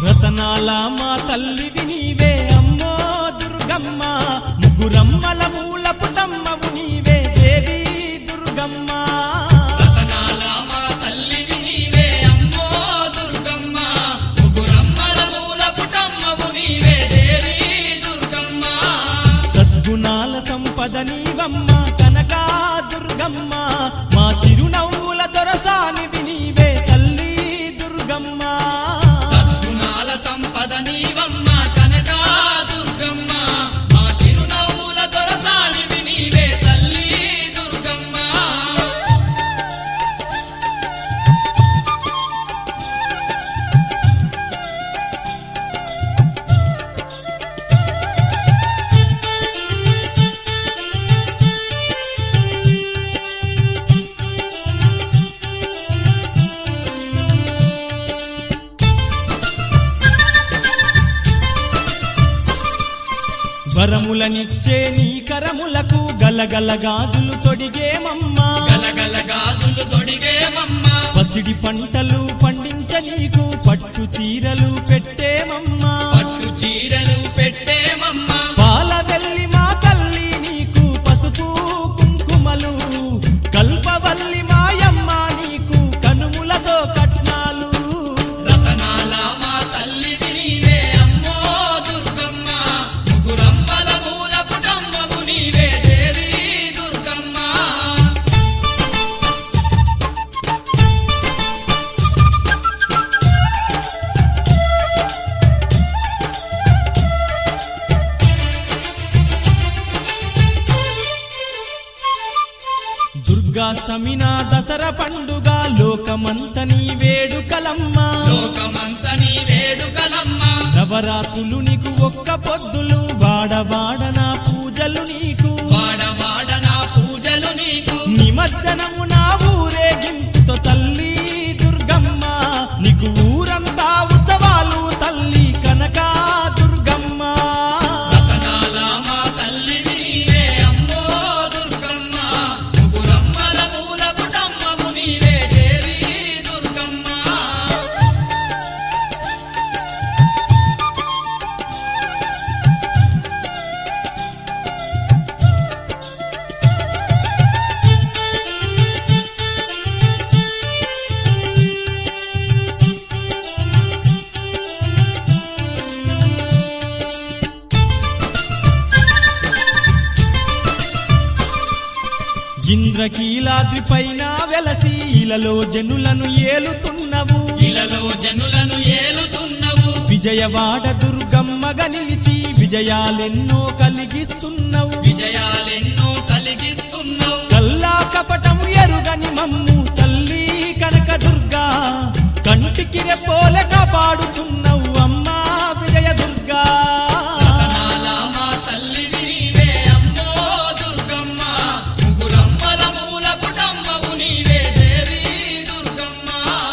రతనాల మా తల్లివి నీవే అమ్మో దుర్గమ్మ ముగ్గురమ్మల మూల పుటమ్మవు నీవే దేవి దుర్గమ్మ రతనాల మా తల్లివి నీవే అమ్మో దుర్గమ్మ ముగురమ్మల మూల పుటమ్మవు నీవే దేవి దుర్గమ్మ సద్గుణాల సంపద నీవమ్మ కనకా దుర్గమ్మ మా చిరునవ్వుల దొరసానివి నీవే తల్లి దుర్గమ్మ సద్గుణాల సంపద నీవమ్మ కనకా దుర్గమ్మ మా చిరునవ్వుల దొరసానివి నీవే తల్లి దుర్గమ్మ వరములనిచ్చే నీ కరములకు గలగల గాజులు తొడిగేమమ్మా గలగల గాజులు తొడిగేమమ్మ పసిడి పంటలు పండించ నీకు పట్టు చీరలు పెట్టేమమ్మా పట్టు చీరలు పెట్టేమమ్మ పాల వెళ్ళి మా తల్లి నీకు పసుపు కుంకుమలు కల్పవల్లి మాయమ్మ నీకు కనుములతో కట్నాలు రతనాల మా తల్లివి నీవే అమ్మో దుర్గమ్మ ముగురమ్మల మూల పుటమ్మవు నీవే దేవి దుర్గమ్మ దుర్గాస్తమిన దసర పండుగ లోకమంత నీ వేడుకలమ్మా లోకమంత నీ వేడుకలమ్మ నవరాత్రులు నీకు ఒక్క పొద్దులు వాడవాడన పూజలు నీకు వాడవాడ నా పూజలు నీకు నిమజ్జనము నా ఊరేగింపుతో తల్లి దుర్గమ్మ నీకు ఊరంతా ఉత్సవాలు తల్లి కనకా దుర్గమ్మ రతనాల మా తల్లివి నీవే అమ్మో దుర్గమ్మ ముగురమ్మల మూల పుటమ్మవు నీవే దేవి దుర్గమ్మ ఇంద్రకీలాద్రి పైన వెలసి ఇలలో జనులను ఏలుతున్నవు ఇలలో జనులను ఏలుతున్నవు విజయవాడ దుర్గమ్మగా నిలిచి విజయాలెన్నో కలిగిస్తున్నవు విజయాలెన్నో కలిగిస్తున్నావు కల్లా కపటము ఎరుగని మమ్ము తల్లి కనక దుర్గా కంటికి రెప్పోలే కాపాడుతున్నవు అమ్మా విజయ దుర్గా రతనాల మా తల్లివి నీవే అమ్మో దుర్గమ్మ ముగురమ్మల మూల పుటమ్మవు నీవే దేవి దుర్గమ్మ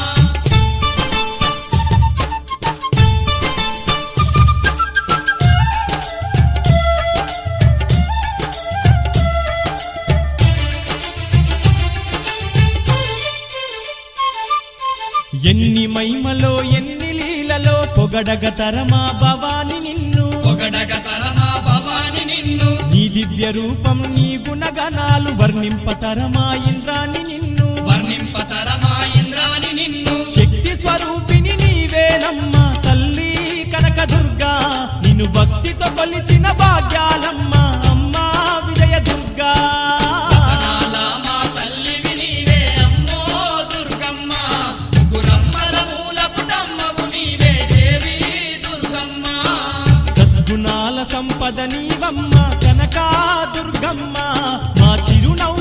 ఎన్ని మహిమలో ఎన్ని లీలలో పొగడగ తరమా భవాని నిన్ను పొగడగ తరమా భవాని నిన్ను నీ దివ్య రూపం నీ గుణగణాలు వర్ణింప తరమా ఇంద్రాని నిన్ను వర్ణింపతరమా ఇంద్రాని నిన్ను శక్తి స్వరూపిణి నీవేనమ్మా తల్లి కనక దుర్గా నిన్ను భక్తితో కొలిచిన భాగ్యాలమ్మ అమ్మా విజయ దుర్గా రతనాల మా తల్లివి నీవే అమ్మో దుర్గమ్మ ముగురమ్మల మూల పుటమ్మవు నీవే దేవి దుర్గమ్మ సద్గుణాల సంపద నీవమ్మ కనకా దుర్గమ్మ మా చిరునవ్వు